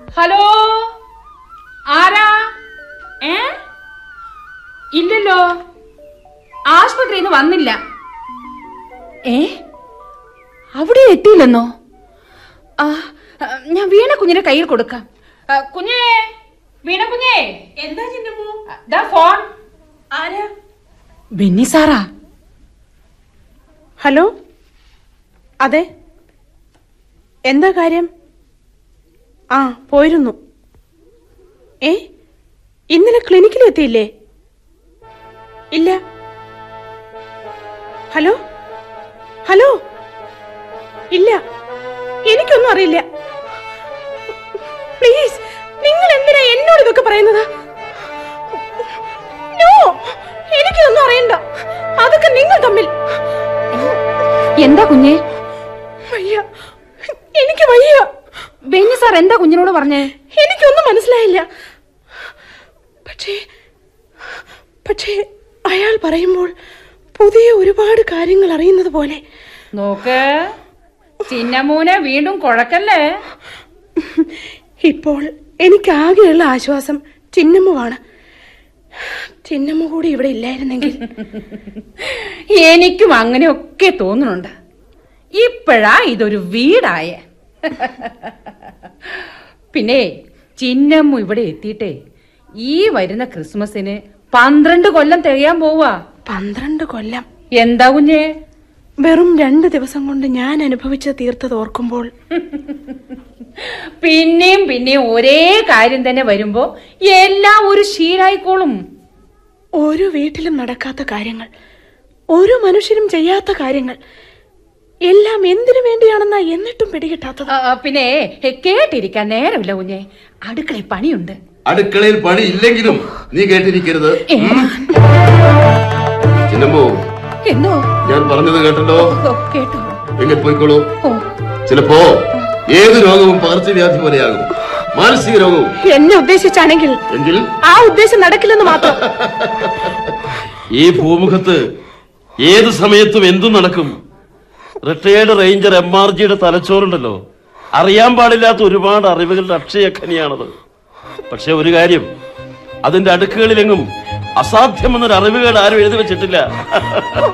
Hello ആരാ ഏ ഇല്ലല്ലോ ആശുപത്രിയിൽ നിന്ന് വന്നില്ല ഏ അവിടെ എത്തിയില്ലെന്നോ ആ ആ, ഞാൻ വീണ കുഞ്ഞിന്റെ കയ്യിൽ കൊടുക്കാം ആ, കുഞ്ഞേ വീണ കുഞ്ഞേ എന്താ ചിന്നമ്മോ ദാ ഫോൺ ആരാ ബെന്നി സാറാ ഹലോ അതെ എന്താ കാര്യം ആ പോയിരുന്നു ഏ ഇന്നലെ ക്ലിനിക്കിൽ എത്തിയില്ലേ ഇല്ല ഹലോ ഹലോ ഇല്ല എനിക്കൊന്നും അറിയില്ല പ്ലീസ് നിങ്ങൾ എന്തിനാ എന്നോട് ഇതൊക്കെ പറയുന്നത് നോ എനിക്കൊന്നും അറിയണ്ട അതൊക്കെ നിങ്ങൾ തമ്മിൽ എന്താ കുഞ്ഞേ വയ്യ എനിക്ക് വയ്യ ബെന്നി സാർ എന്താ കുഞ്ഞിനോട് പറഞ്ഞേ എനിക്കൊന്നും മനസ്സിലായില്ല പക്ഷേ പക്ഷേ അയാൾ പറയുമ്പോൾ പുതിയ ഒരുപാട് കാര്യങ്ങൾ അറിയുന്നത് പോലെ നോക്ക് ചിന്നമൂനെ വീണ്ടും കുഴക്കല്ലേ ഇപ്പോൾ എനിക്കാകെയുള്ള ആശ്വാസം ചിന്നമ്മുവാണ് ചിന്നമ്മ കൂടി ഇവിടെ ഇല്ലായിരുന്നെങ്കിൽ എനിക്കും അങ്ങനെയൊക്കെ തോന്നുന്നുണ്ട് ഇപ്പോഴാ ഇതൊരു വീടായ പിന്നെ ചിന്നമ്മു ഇവിടെ എത്തിയിട്ടേ ഈ വരുന്ന ക്രിസ്മസിന് പന്ത്രണ്ട് കൊല്ലം തികയാൻ പോവാ പന്ത്രണ്ട് കൊല്ലം എന്താ കുഞ്ഞേ വെറും രണ്ട് ദിവസം കൊണ്ട് ഞാൻ അനുഭവിച്ച തീർത്തത് ഓർക്കുമ്പോൾ പിന്നെയും പിന്നെയും ഒരേ കാര്യം തന്നെ വരുമ്പോ എല്ലാം ഒരു ശീലായിക്കോളും ഓരോ വീട്ടിലും നടക്കാത്ത കാര്യങ്ങൾ ഓരോ മനുഷ്യരും ചെയ്യാത്ത കാര്യങ്ങൾ എല്ലാം എന്തിനു വേണ്ടിയാണെന്നാ എന്നിട്ടും പിടികിട്ടാത്തത് ആ, ആ, പിന്നെ ഹെ, കേട്ടിരിക്കാൻ നേരമില്ല കുഞ്ഞെ അടുക്കളയിൽ പണിയുണ്ട് അടുക്കളയിൽ പണി ഇല്ലെങ്കിലും നീ കേട്ടിരിക്കരുത് ഉം. ചിന്നമ്മോ എന്നോ ഞാൻ പറഞ്ഞത് കേട്ടല്ലോ ഓ, കേട്ടോ എങ്കിൽ പോയിക്കോളൂ ഓ ചിലപ്പോ ഏത് രോഗവും പകർച്ചവ്യാധി പോലെയാകും മാനസിക രോഗവും എന്നെ ഉദ്ദേശിച്ചാണെങ്കിൽ എങ്കിൽ ആ ഉദ്ദേശം നടക്കില്ലെന്ന് മാത്രം ഈ ഭൂമുഖത്ത് ഏത് സമയത്തും എന്തും നടക്കും റിട്ടയേർഡ് റേഞ്ചർ എം ആർ ജിയുടെ തലച്ചോറുണ്ടല്ലോ അറിയാൻ പാടില്ലാത്ത ഒരുപാട് അറിവുകളുടെ അക്ഷയഖനിയാണത് പക്ഷെ ഒരു കാര്യം അതിന്റെ അടുക്കുകളിലെങ്ങും അസാധ്യമെന്നൊരു അറിവുകൾ ആരും എഴുതി വെച്ചിട്ടില്ല